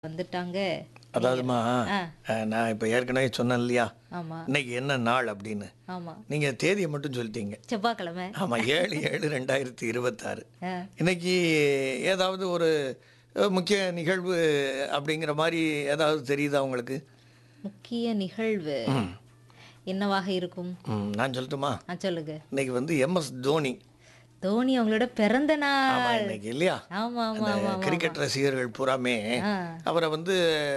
வந்துட்டாங்க அதாவதுமா ஆ. அஹ், நான் இப்போ ஏற்கனவே சொன்னேன் இல்லையா ஆமா இன்னைக்கு என்ன நாள் அப்படின்னு ஆமா நீங்கள் தேதியை மட்டும் சொல்லிட்டீங்க செவ்வாய்க்கிழமை ஆமாம் ஏழு ஏழு ரெண்டாயிரத்தி இருபத்தாறு ஆ, இன்னைக்கு ஏதாவது ஒரு அஹ், முக்கிய நிகழ்வு அப்படிங்கிற மாதிரி ஏதாவது தெரியுதா உங்களுக்கு முக்கிய நிகழ்வு என்னவாக இருக்கும் ம், நான் சொல்லட்டுமா ஆ சொல்லுங்க இன்னைக்கு வந்து எம்எஸ் தோனி தோனி அவங்களோட பிறந்த நாள் ஆமா இன்னைக்கு இல்லையா ஆமா ஆமா அந்த ஆமா கிரிக்கெட் ரசிகர்கள் பூராமே ஆ. அவரை வந்து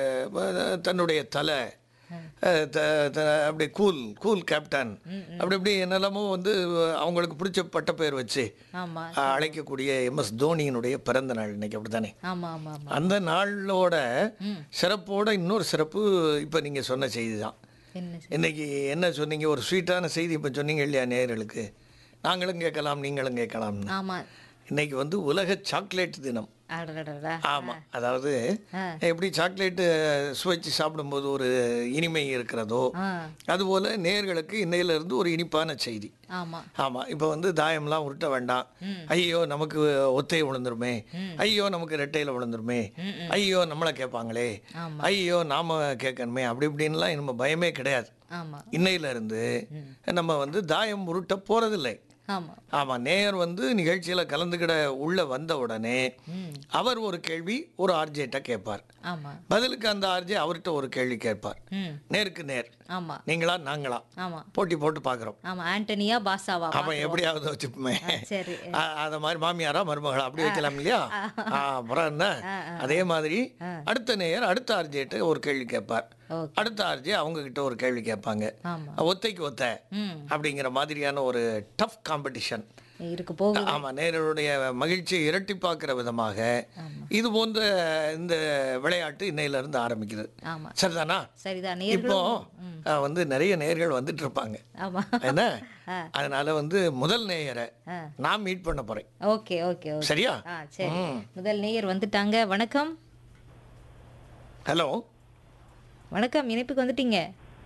அஹ், தன்னுடைய தலை அஹ், த- த- அப்படி கூல் கூல் கேப்டன் அப்படி இப்படி என்னெல்லாமோ வந்து அவங்களுக்கு பிடிச்ச பட்ட பெயர் வச்சு ஆமா அஹ், அழைக்கக்கூடிய எம்எஸ் தோனியினுடைய பிறந்த நாள் இன்னைக்கு அப்படித்தானே ஆமா ஆமா ஆமா அந்த நாளோட சிறப்போட இன்னொரு சிறப்பு இப்போ நீங்கள் சொன்ன செய்தி தான் என்ன செய்- இன்னைக்கு என்ன சொன்னீங்க ஒரு ஸ்வீட்டான செய்தி இப்போ சொன்னீங்க இல்லையா நேயர்களுக்கு நாங்களும் கேட்கலாம் நீங்களும் கேட்கலாம்னு ஆமா இன்னைக்கு வந்து உலக சாக்லேட் தினம் அடடடடா ஆமாம் அதாவது ஆ. எப்படி சாக்லேட்டு சுவைச்சு சாப்பிடும்போது ஒரு இனிமை இருக்கிறதோ ஆ அதுபோல் நேயர்களுக்கு இன்னையிலிருந்து ஒரு இனிப்பான செய்தி ஆமா ஆமாம் இப்போ வந்து தாயம்லாம் உருட்ட வேண்டாம் ஐயோ நமக்கு ஒத்தை விழுந்துருமே ஐயோ நமக்கு ரெட்டையில் விழுந்துருமே ஐயோ நம்மளை கேட்பாங்களே ஆமா. ஐயோ நாம கேட்கணுமே அப்படி இப்படின்லாம் நம்ம பயமே கிடையாது ஆமா இன்னையிலிருந்து நம்ம வந்து தாயம் உருட்ட போகிறதில்லை ஆமா ஆமாம் நேயர் வந்து நிகழ்ச்சியில் கலந்துக்கிட உள்ளே வந்த உடனே ம் அவர் ஒரு கேள்வி ஒரு ஆர்ஜேட்ட கேட்பார் ஆமா பதிலுக்கு அந்த ஆர்ஜே அவர்கிட்ட ஒரு கேள்வி கேட்பார் ம் நேருக்கு நேர் ஆமா நீங்களா நாங்களா ஆமா போட்டி போட்டு பார்க்குறோம் ஆமா ஆண்டனியா பாசாவா அவன் எப்படியாவது வச்சுப்போமே சரி அதை மாதிரி மாமியாரா மருமகளா அப்படி வைக்கலாம் இல்லையா ஆ, அப்புறம் என்ன அதே மாதிரி அடுத்த நேயர் அடுத்த ஆர்ஜேட்ட ஒரு கேள்வி கேட்பார் ஓகே அடுத்த ஆர்ஜே அவங்க கிட்ட ஒரு கேள்வி கேட்பாங்க ஆமா ஒத்தைக்கு ஒத்த ம் அப்படிங்கிற மாதிரியான ஒரு டஃப் காம்படிஷன் இருக்கு போகுது ஆமாம் நேயர்களுடைய மகிழ்ச்சியை இரட்டிப்பாக்குற விதமாக இது போன்ற இந்த விளையாட்டு இன்னையிலிருந்து ஆரம்பிக்குது ஆமா சரிதானா சரிதான் இப்போ நேர்களும் அஹ், வந்து நிறைய நேயர்கள் வந்துட்டு இருப்பாங்க ஆமா என்ன அதனால வந்து முதல் நேயரை ஆ. நான் மீட் பண்ண போறேன் ஓகே ஓகே ஓகே சரியா ஆ சரி முதல் நேயர் வந்துட்டாங்க வணக்கம் ஹலோ வணக்கம் இணைப்புக்கு வந்துட்டீங்க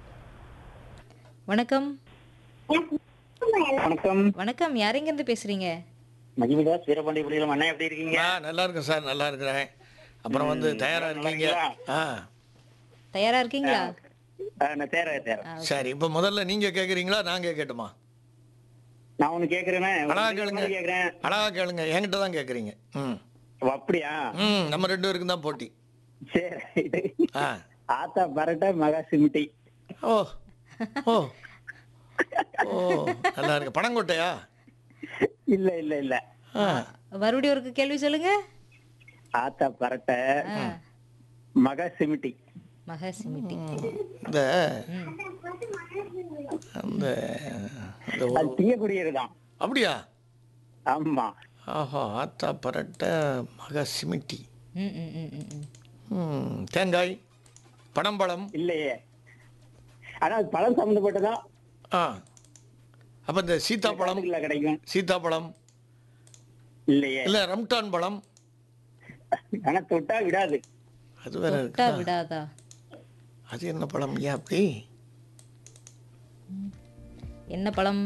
வணக்கம் வணக்கம் வணக்கம் யாரெங்க இருந்து பேசுறீங்க மகிமிதாஸ் வீரபாண்டி புலிகளும் அண்ணா எப்படி இருக்கீங்க ஆ நல்லா இருக்கேன் சார் நல்லா இருக்கிறேன் அப்புறம் வந்து தயாரா இருக்கீங்க ஆ தயாரா இருக்கீங்களா ஆ, நான் தேர தேர சரி இப்போ முதல்ல நீங்க கேக்குறீங்களா நான் கேட்கட்டுமா நான் ஒண்ணு கேக்குறேனே அழகா கேளுங்க கேக்குறேன் அழகா கேளுங்க என்கிட்ட தான் கேக்குறீங்க ம் ஓ, அப்படியா ம் நம்ம ரெண்டு பேருக்கும் தான் போட்டி சரி ஆ ஆத்தா பரட்ட மகா சிமிட்டி ஓ ஓ ஓ நல்லா இருக்கு பணங்கொட்டையா இல்ல இல்ல இல்ல ஆ மறுபடியும் ஒரு கேள்வி சொல்லுங்க ஆத்தா பரட்ட மகா சிமிட்டி மகா சிமிட்டி இந்த அந்த இந்த ஒரு- அது தீயக்குடியர் தான் அப்படியா ஆமா ஆஹா ஆத்தா பரட்ட மக சிமிட்டி ம் ம் ம் ம் ம் ம் தேங்காய் பனம்பழம் இல்லையே ஆனா அது பழம் சம்பந்தப்பட்டதான் ஆ அப்போ இந்த சீத்தாப்பழம் இல்ல கிடைக்கும் சீத்தாப்பழம் இல்லையே இல்லை ரம்டான் பழம் ஆனா தொட்டா விடாது அது வேற விட்டா இருக்கு விடாதா அது என்ன பழம் ஏன் அப்படி என்ன பழம்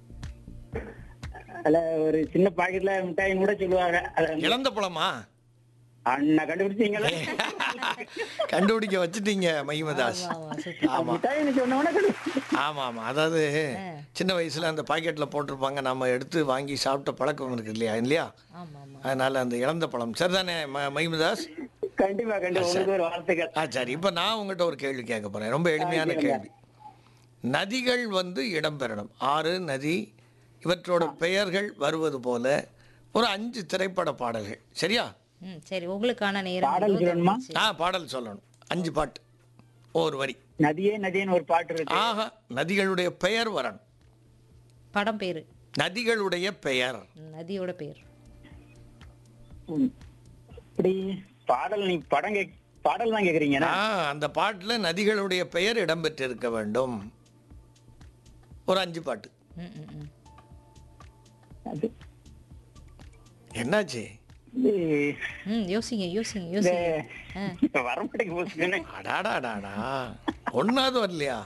அதுல ஒரு சின்ன பாக்கெட்ல மிட்டாயின்னு கூட சொல்லுவாங்க அத இழந்த பழமா அண்ணா கண்டுபிடிச்சீங்களா கண்டுபிடிக்க வச்சுட்டீங்க மகிமதாஸ் ஆமா சூப்பர் ஆமா மிட்டாயின்னு சொன்னவொடனே கண்டுபிடிச்சு ஆமா ஆமா அதாவது சின்ன வயசுல அந்த பாக்கெட்ல போட்டிருப்பாங்க நம்ம எடுத்து வாங்கி சாப்பிட்ட பழக்கம் இருக்கு இல்லையா இல்லையா ஆமா ஆமா அதனால அந்த இழந்த பழம் சரிதானே ம- மகிமதாஸ் கண்டிப்பா கண்டிப்பா உங்களுக்கு ஒரு வாழ்த்துக்கள் ஆ சரி இப்போ நான் உங்ககிட்ட ஒரு கேள்வி கேட்க போறேன் ரொம்ப எளிமையான கேள்வி நதிகள் வந்து இடம்பெறணும் ஆறு நதி இவற்றோட பெயர்கள் வருவது போல ஒரு அஞ்சு திரைப்பட பாடல்கள் சரியா ம் சரி உங்களுக்கான நேரம் பாடல் இதோ சொல்லணுமா ஆ பாடல் சொல்லணும் அஞ்சு பாட்டு ஒரு வரி நதியே நதின்னு ஒரு பாட்டு இருக்கு ஆஹா நதிகளுடைய பெயர் வரணும் படம் பேரு நதிகளுடைய பெயர் ம், நதியோட பேர் ம். இப்படி பாடல் நீ படம் கேக் பாடல் தான் கேக்குறீங்க ஆ அந்த பாட்டில் நதிகளுடைய பெயர் இடம்பெற்றிருக்க வேண்டும் ஒரு அஞ்சு பாட்டு ம் ம் ம் அது என்னாச்சு இது ம் யோசிங்க யோசிங்க இந்த யோசிங்க ஆ வரமாட்டேங்க போச்சுன்னு அடாடாடாடா ஒன்னாவது வரலையா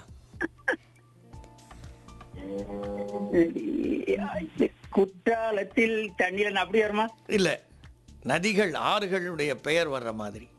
குற்றாலத்தில் தண்ணீர் அப்படி வருமா இல்ல நதிகள் ஆறுகளுடைய பெயர் வர்ற மாதிரி